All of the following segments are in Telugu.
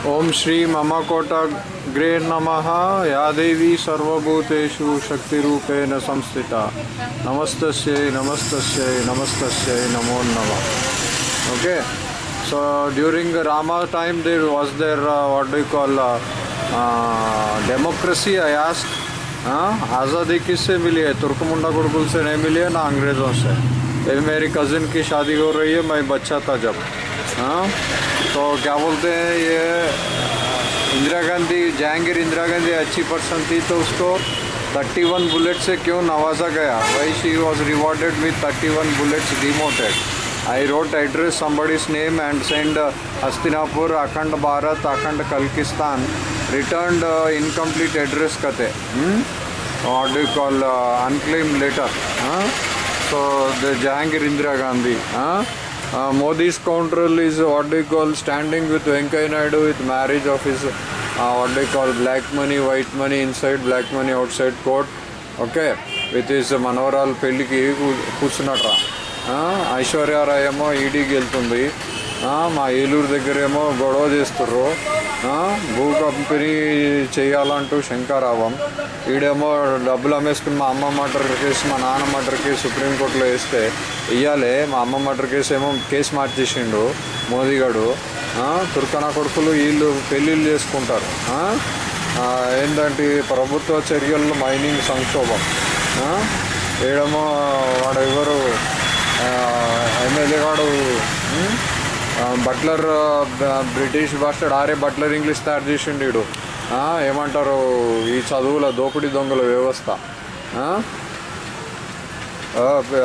ఓం శ్రీ మమకోట గ్రే నమ యా దేవి సర్వభూతేషు శక్తిరూపేణ సంస్థిత నమస్తస్యై నమస్తస్యై నమస్తస్యై నమో నమ okay so during Rama time there was there what do call democracy I ask हाँ आज़ादी किससे मिली है तुर्कमुंडा गुरुकुल से नहीं मिली है ना अंग्रेज़ों से ये मेरी कज़िन की शादी हो रही है मैं बच्चा था जब हाँ तो क्या बोलते हैं ये इंदिरा गांधी जहांगीर इंदिरा गांधी अच्छी पर्सन थी तो उसको 31 बुलेट से क्यों नवाजा गया वही she was rewarded with 31 bullets demoted I wrote address somebody's name and send uh, Hastinapur, Akhand Bharat, Akhand Kalkistan, returned uh, incomplete address kate. Hmm? What do you call uh, unclaimed letter? Huh? So the Jahangir Indira Gandhi. Huh? Uh, Modi's counter is what do you call standing with Venkaya Naidu with marriage of his uh, what do you call black money, white money inside, black money outside court. Okay, with his మనవరాలు పెళ్ళికి కూ- కూర్చున్నట్రా ఆ, ఐశ్వర్యరాయ్ ఏమో ఈడీకి వెళ్తుంది ఆ, మా ఏలూరు దగ్గరేమో గొడవ చేస్తుర్రు ఆ, భూ కంపెనీ చేయాలంటూ శంకారావం ఈడేమో డబ్బులు అమ్మేసుకుని మా అమ్మ మర్డర్ కేసు మా నాన్న మర్డర్ కేసు సుప్రీంకోర్టులో వేస్తే ఇయ్యాలే మా అమ్మ మర్డర్ కేసు ఏమో కేసు మార్చేసిండు మోదీగాడు ఆ, తుర్కనా కొడుకులు వీళ్ళు పెళ్ళిళ్ళు చేసుకుంటారు ఆ? ఆ, ఏంటంటే ప్రభుత్వ చర్యల్లో మైనింగ్ సంక్షోభం ఆ? ఏడేమో వాడు ఎవరు ఎమ్మెల్యే వాడు ఉమ్, ఆ, బట్లర్ ఆ, బ్రిటిష్ బాస్టర్డ్ ఆరే బట్లర్ ఇంగ్లీష్ తయారు చేసిండు వీడు ఆ, ఏమంటారు ఈ చదువుల దోపిడీ దొంగల వ్యవస్థ ఆ? ఆ,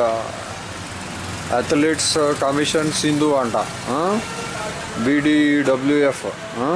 అథ్లెట్స్ కమిషన్ సింధు అంట బీడీడబ్ల్యూఎఫ్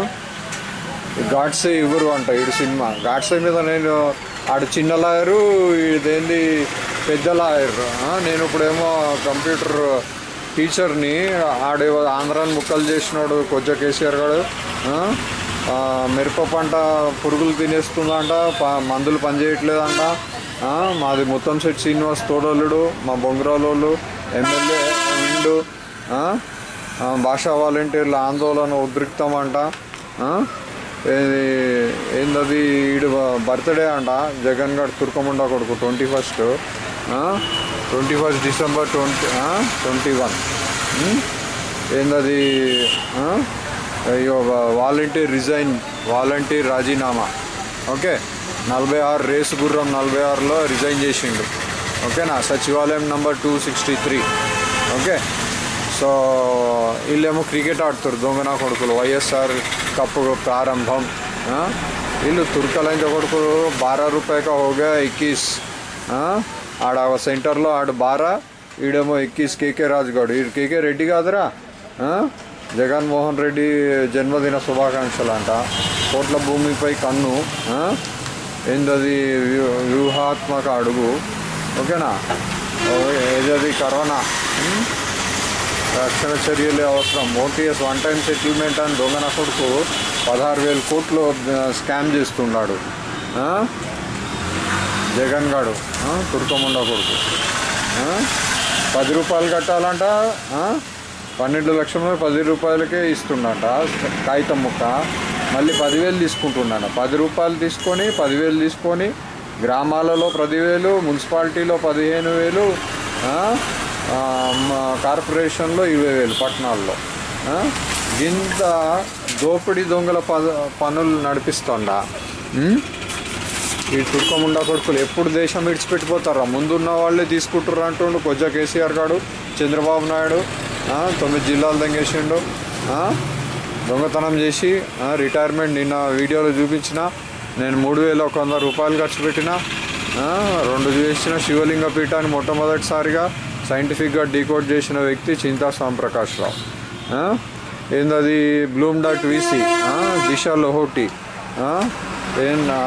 గాడ్సే ఇవ్వరు అంట ఈడు సినిమా గాడ్సే మీద నేను ఆడు చిన్న లాయరు ఇదేంది పెద్ద లాయర్ నేను ఇప్పుడేమో కంప్యూటర్ టీచర్ని ఆడేవో ఆంధ్రాని ముక్కలు చేసినాడు కొంచెం కేసీఆర్ గారు ఆ? ఆ, మిరప పంట పురుగులు తినేస్తుందంట ప- మందులు పనిచేయట్లేదంట ఆ, మాది మొత్తం సెట్ శ్రీనివాస్ తోడోళ్ళుడు మా బొంగరాలోళ్ళు ఎమ్మెల్యే విండు ఆ? ఆ, భాషా వాలంటీర్ల ఆందోళన ఉద్రిక్తం అంట ఆ? ఏది ఏందది ఈడు బర్త్డే అంట జగన్ గారు తుర్కముండ కొడుకు twenty first twenty first December twenty twenty one ఏందది ఆ? అయ్యో వాలంటీర్ రిజైన్ వాలంటీర్ రాజీనామా ఓకే నలభై ఆరు రేసు గుర్రం నలభై ఆరులో రిజైన్ చేసిండు ఓకేనా సచివాలయం number two sixty three okay so వీళ్ళేమో క్రికెట్ ఆడుతారు దొంగన కొడుకులు వైఎస్ఆర్ కప్పు ప్రారంభం ఆ? వీళ్ళు తుర్కలంజ కొడుకులు బారా రూపాయక హోగా ఇక్కీస్ ఆ? ఆడ సెంటర్లో ఆడు బారా ఈడేమో ఎక్కిస్ కేకే రాజుగాడు ఈడు కేకే రెడ్డి కాదురా ఆ? జగన్మోహన్ రెడ్డి జన్మదిన శుభాకాంక్షలు అంట కోట్ల భూమిపై కన్ను ఆ? ఏందది వ్యూ- వ్యూహాత్మక అడుగు ఓకేనా ఓ, ఏదది కరోనా ఉం? రక్షణ చర్యలే అవసరం మోటీఎస్ వన్ టైం సెటిల్మెంట్ అని దొంగన కొడుకు పదహారు వేల కోట్లు ఆ, స్కామ్ చేస్తున్నాడు ఆ? జగన్ గాడు ఆ? తుర్కముండ కొడుకు ఆ? పది రూపాయలు కట్టాలంట ఆ? పన్నెండు లక్షల పది రూపాయలకే ఇస్తుండట కాగితం ముక్క మళ్ళీ పదివేలు తీసుకుంటున్నాడు పది రూపాయలు తీసుకొని పదివేలు తీసుకొని గ్రామాలలో పదివేలు మున్సిపాలిటీలో పదిహేను వేలు ఆ? ఆ, మ- కార్పొరేషన్లో ఇరవై వేలు పట్టణాల్లో ఆ? ఇంత దోపిడీ దొంగల ప పనులు నడిపిస్తుండా ఉం? ఈ తుర్కముండా కొడుకులు ఎప్పుడు దేశం విడిచిపెట్టిపోతారా ముందున్న వాళ్ళే తీసుకుంటారు అంటుండు కొజ్జా కేసీఆర్ గాడు చంద్రబాబు నాయుడు ఆ, తొమ్మిది జిల్లాలు దంగేసిండు ఆ, దొంగతనం చేసి ఆ, రిటైర్మెంట్ నిన్న వీడియోలో చూపించిన నేను మూడు వేల ఒక వంద రూపాయలు ఖర్చు పెట్టిన ఆ, రెండు చేసిన శివలింగ పీఠాన్ని మొట్టమొదటిసారిగా సైంటిఫిక్గా డీకోడ్ చేసిన వ్యక్తి చింతా సాంప్రకాష్ రావు ఆ, ఏందది బ్లూమ్ డాట్ వీసీ దిశ లోహోటి ఆ, ఏం ఆ,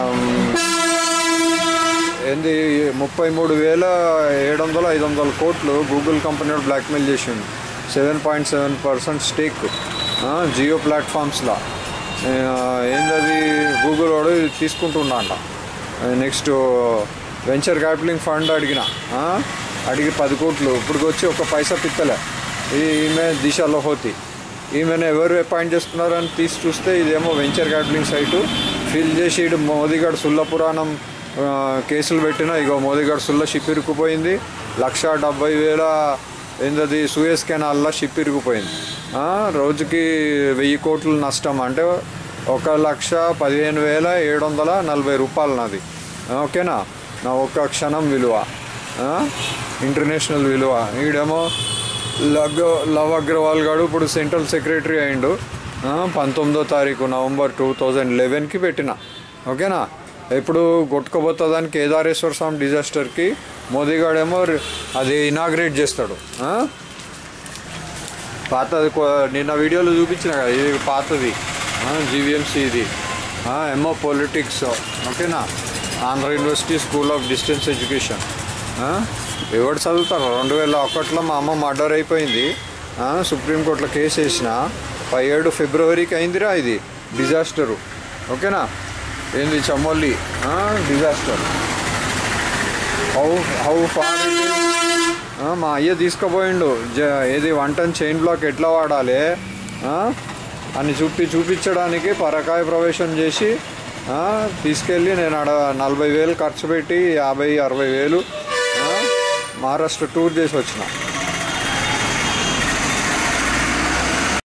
ఏంది ముప్పై మూడు వేల ఏడు వందల ఐదు వందల కోట్లు గూగుల్ కంపెనీ బ్లాక్మెయిల్ చేసిండు seven point seven percent stake Jio ప్లాట్ఫామ్స్లో ఏందది గూగుల్ వాడు తీసుకుంటున్నా అంట నెక్స్ట్ వెంచర్ క్యాపిటలింగ్ ఫండ్ అడిగిన ఆ, అడిగి పది కోట్లు ఇప్పుడు వచ్చి ఒక పైసా పిత్తలే ఈ ఈమె దిశ లోహోతి ఈమెను ఎవరు అపాయింట్ చేస్తున్నారని తీసి చూస్తే ఇదేమో వెంచర్ క్యాపిటలింగ్ సైటు ఫిల్ చేసి ఈడు మోదీగఢ్ సుల్ల పురాణం ఆ, కేసులు పెట్టిన ఇగో మోదీగఢ్ సుల్ల షిప్ ఇరుక్కుపోయింది లక్ష డెబ్బై వేల ఏంటది సూయస్ కెనాల్లో షిప్ ఇరుక్కుపోయింది ఆ, రోజుకి వెయ్యి కోట్ల నష్టం అంటే ఒక లక్ష పదిహేను వేల ఏడు వందల నలభై రూపాయలు నాది ఓకేనా నా ఒక్క క్షణం విలువ ఆ? ఇంటర్నేషనల్ విలువ ఈడేమో లగ్ లవ్ అగ్రవాల్ గాడు ఇప్పుడు సెంట్రల్ సెక్రటరీ అయిండు ఆ, పంతొమ్మిదో తారీఖు నవంబర్ టూ థౌజండ్ లెవెన్కి పెట్టిన ఓకేనా ఇప్పుడు కొట్టుకోబోతుందని కేదారేశ్వర స్వామి డిజాస్టర్కి మోదీ గాడేమో రి- అది ఇనాగ్రేట్ చేస్తాడు ఆ? పాతది కొ- నిన్న వీడియోలో చూపించిన కదా ఇది పాతది జీవీఎంసీ ఇది ఆ, ఎంఓ పొలిటిక్స్ ఓకేనా Andhra university school of distance education ఆ, ఎవరు చదువుతారు రెండు వేల ఒకటిలో మా అమ్మ మర్డర్ అయిపోయింది ఆ, సుప్రీంకోర్టులో కేసు వేసిన పదిహేడు ఫిబ్రవరికి అయిందిరా ఇది డిజాస్టరు ఓకేనా ఏంది చమ్మొల్లి డిజాస్టర్ హౌ హౌ ఫార్ మా అయ్య తీసుకుపోయిండు జ ఏది వంటని చైన్ బ్లాక్ ఎట్లా వాడాలి ఆ? అని చూపి చూపించడానికి పరకాయ ప్రవేశం చేసి ఆ, తీసుకెళ్ళి నేను ఆడ నలభై వేలు ఖర్చు పెట్టి యాభై అరవై వేలు ఆ, మహారాష్ట్ర టూర్ చేసి వచ్చిన